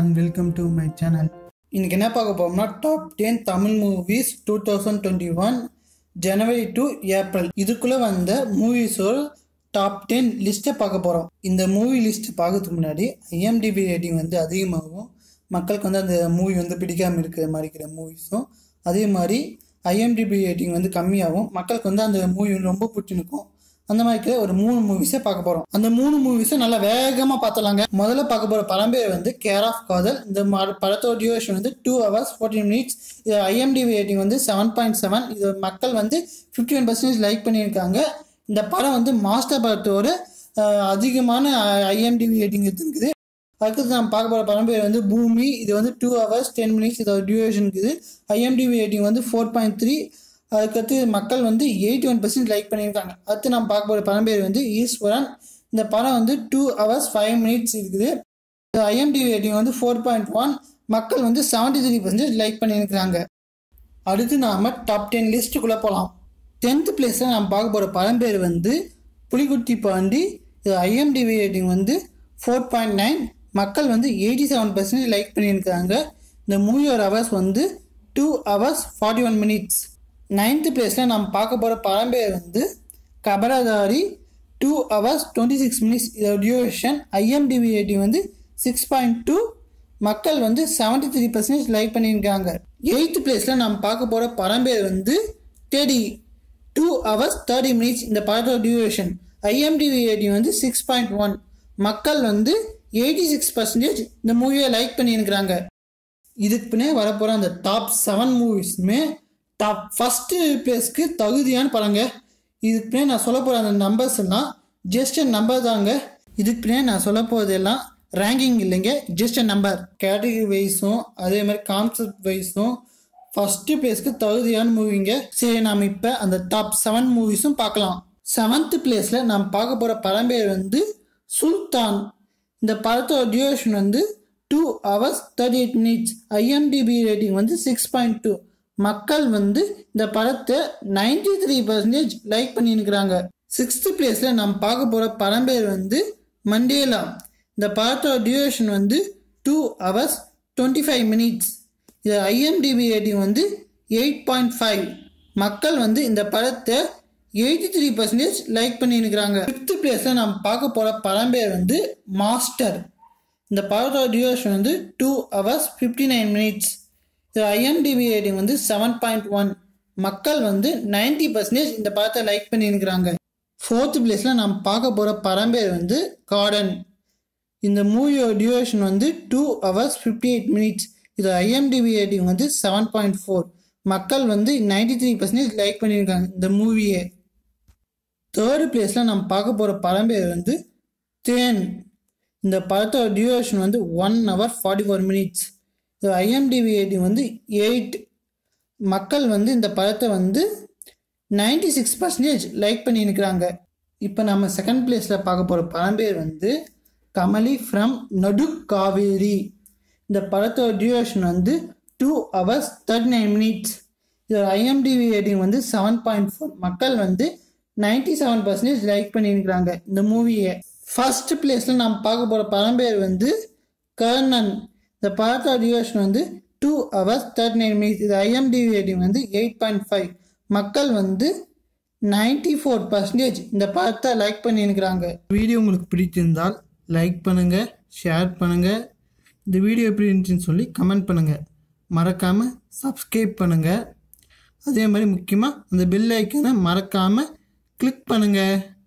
and welcome to my channel இன்னைக்கு என்ன பார்க்க போறோம்னா top ten Tamil movies two thousand twenty one January to April இதுக்குள்ளே வந்த மூவிஸோட டாப் டென் லிஸ்ட்டை பார்க்க போகிறோம் இந்த மூவி லிஸ்ட் பார்க்கறதுக்கு முன்னாடி ஐஎம்டிபி ரேட்டிங் வந்து அதிகமாகும் மக்களுக்கு வந்து அந்த மூவி வந்து பிடிக்காமல் இருக்கிற மாதிரி இருக்கிற மூவிஸும் அதே மாதிரி ஐஎம்டிபி ரேட்டிங் வந்து கம்மியாகும் மக்களுக்கு வந்து அந்த மூவி ரொம்ப பிடிச்சிருக்கும் அந்த மாதிரி இருக்கிற ஒரு மூணு மூவிஸை பார்க்க போறோம் அந்த மூணு மூவிஸை நல்லா வேகமா பார்த்தலாங்க முதல்ல பார்க்க போற படம் பேர் வந்து கேர் ஆஃப் காதல் இந்த ம- படத்தோட டியூரேஷன் வந்து டூ ஹவர்ஸ் ஃபோர்டீன் மினிட்ஸ் இது ஐஎம்டிவி ரேட்டிங் வந்து செவன் பாயிண்ட் செவன் இது மக்கள் வந்து ஃபிஃப்டி ஒன் பர்சன்டேஜ் லைக் பண்ணியிருக்காங்க இந்த படம் வந்து மாஸ்டர் படத்தோட அஹ், அதிகமான ஐஎம்டிவி ரேட்டிங் இருக்குது அடுத்தது நம்ம பார்க்க போகிற படம் பேர் வந்து பூமி இது வந்து டூ ஹவர்ஸ் டென் மினிட்ஸ் இதோட டியூரேஷன் இருக்குது ஐஎம்டிவி ரேட்டிங் வந்து ஃபோர் பாயிண்ட் த்ரீ அதுக்கடுத்து மக்கள் வந்து எயிட்டி ஒன் பர்சன்ட் லைக் பண்ணியிருக்காங்க அடுத்து நம்ம பார்க்க போகிற படம் பேர் வந்து ஈஸ்வரன் இந்த படம் வந்து டூ ஹவர்ஸ் ஃபைவ் மினிட்ஸ் இருக்குது ஐஎம்டிவி ரேட்டிங் வந்து ஃபோர் பாயிண்ட் ஒன் மக்கள் வந்து செவன்டி த்ரீ பர்சன்டேஜ் லைக் பண்ணியிருக்கிறாங்க அடுத்து நாம டாப் டென் லிஸ்ட்டுக்குள்ளே போகலாம் டென்த் பிளேஸில் நாம் பார்க்க போகிற படம் பேர் வந்து புலிகுட்டி பாண்டி இது ஐஎம்டிவி ரேட்டிங் வந்து ஃபோர் பாயிண்ட் நைன் மக்கள் வந்து எயிட்டி செவன் பர்சன்டேஜ் லைக் பண்ணியிருக்காங்க இந்த மூவியோட ஹவர்ஸ் வந்து two hours forty one minutes ninth பிளேஸில் நாம் பார்க்க போகிற படம் பேர் வந்து Kabadadaari two hours twenty six minutes இதோட டியூரேஷன் ஐஎம்டிவி ரேட்டிங் வந்து சிக்ஸ் பாயிண்ட் டூ மக்கள் வந்து செவன்டி த்ரீ பர்சன்டேஜ் லைக் பண்ணியிருக்காங்க எயித்து பிளேஸில் நாம் பார்க்க போகிற படம் பேர் வந்து Teddy two hours thirty minutes இந்த படத்தோட டியூரேஷன் ஐஎம்டிவி ரேட்டிங் வந்து சிக்ஸ் பாயிண்ட் ஒன் மக்கள் வந்து எயிட்டி சிக்ஸ் பர்சன்டேஜ் இந்த மூவியை லைக் பண்ணியிருக்கிறாங்க இதுக்கு பின்னே வரப்போகிற அந்த டாப் செவன் மூவிஸுமே டாப் ஃபஸ்ட்டு பிளேஸ்க்கு தகுதியான படங்க இதுக்கு பின்னே நான் சொல்ல போகிற அந்த நம்பர்ஸ் எல்லாம் ஜஸ்ட் நம்பர் தாங்க இதுக்கு பின்னே நான் சொல்ல போகிறது எல்லாம் ரேங்கிங் இல்லைங்க ஜஸ்ட் நம்பர் கேட்டகரி வைஸும் அதே மாதிரி கான்செப்ட் வைஸும் ஃபஸ்ட்டு பிளேஸ்க்கு தகுதியான மூவிங்க சரி நாம் இப்போ அந்த டாப் செவன் மூவிஸும் பார்க்கலாம் செவன்த் பிளேஸில் நாம் பார்க்க போகிற படம் பேர் வந்து சுல்தான் இந்த படத்தோட டியூரேஷன் வந்து two hours thirty eight minutes IMDb rating வந்து சிக்ஸ் பாயிண்ட் டூ மக்கள் வந்து இந்த படத்தை நைன்டி த்ரீ பர்சன்டேஜ் லைக் பண்ணியிருக்கிறாங்க சிக்ஸ்த் பிளேஸில் நம்ம பார்க்க போகிற படம் பேர் வந்து மண்டேலா இந்த படத்தோட டியூரேஷன் வந்து two hours twenty five minutes இது ஐஎம்டிபி ரேட்டிங் வந்து எயிட் பாயிண்ட் ஃபைவ் மக்கள் வந்து இந்த படத்தை எயிட்டி த்ரீ பர்சன்டேஜ் லைக் பண்ணியிருக்கிறாங்க ஃபிஃப்த் பிளேஸில் நம்ம பார்க்க போகிற படம் பேர் வந்து மாஸ்டர் இந்த படத்தோட டியூரேஷன் வந்து two hours fifty nine minutes இது ஐஎம்டிபி ரேட்டிங் வந்து செவன் பாயிண்ட் ஒன் மக்கள் வந்து நைன்டி பர்சன்டேஜ் இந்த படத்தை லைக் பண்ணியிருக்கிறாங்க ஃபோர்த் பிளேஸில் நம்ம பார்க்க போகிற படம் பேர் வந்து கார்டன் இந்த மூவியோட டியூரேஷன் வந்து two hours fifty eight minutes இது ஐஎம்டிபி ரேட்டிங் வந்து செவன் பாயிண்ட் ஃபோர் மக்கள் வந்து நைன்டி த்ரீ பர்சன்டேஜ் லைக் பண்ணியிருக்காங்க இந்த மூவியை தேர்டு பிளேஸில் நம்ம பார்க்க போகிற படம் பேர் வந்து தேன் இந்த படத்தோட டியூரேஷன் வந்து one hour forty four minutes இது ஐஎம்டிபி ரேட்டிங் வந்து எயிட் மக்கள் வந்து இந்த படத்தை வந்து நைன்டி சிக்ஸ் பர்சன்டேஜ் லைக் பண்ணியிருக்கிறாங்க இப்போ நம்ம செகண்ட் பிளேஸில் பார்க்க போகிற படம் பேர் வந்து கமலி ஃப்ரம் நடு காவேரி இந்த படத்தோட டியூரேஷன் வந்து two hours thirty nine minutes இதோட ஐஎம்டிவி ரேட்டிங் வந்து செவன் பாயிண்ட் ஃபோர் மக்கள் வந்து நைன்டி செவன் பர்சன்டேஜ் லைக் பண்ணியிருக்கிறாங்க இந்த மூவியை ஃபர்ஸ்ட் பிளேஸில் நம்ம பார்க்க போகிற படம் பேர் வந்து கர்ணன் இந்த படத்தோட டியூரேஷன் வந்து two hours thirty nine minutes இது ஐஎம்டிவி ரேட்டிங் வந்து எயிட் பாயிண்ட் ஃபைவ் மக்கள் வந்து நைன்டி ஃபோர் பர்சன்டேஜ் இந்த படத்தை லைக் பண்ணியிருக்கிறாங்க வீடியோ உங்களுக்கு பிடித்திருந்தால் லைக் பண்ணுங்கள் ஷேர் பண்ணுங்கள் இந்த வீடியோ எப்படி இருந்துச்சுன்னு சொல்லி கமெண்ட் பண்ணுங்கள் மறக்காமல் சப்ஸ்கிரைப் பண்ணுங்கள் அதே மாதிரி முக்கியமாக அந்த பெல் ஐக்கனை மறக்காமல் கிளிக் பண்ணுங்கள்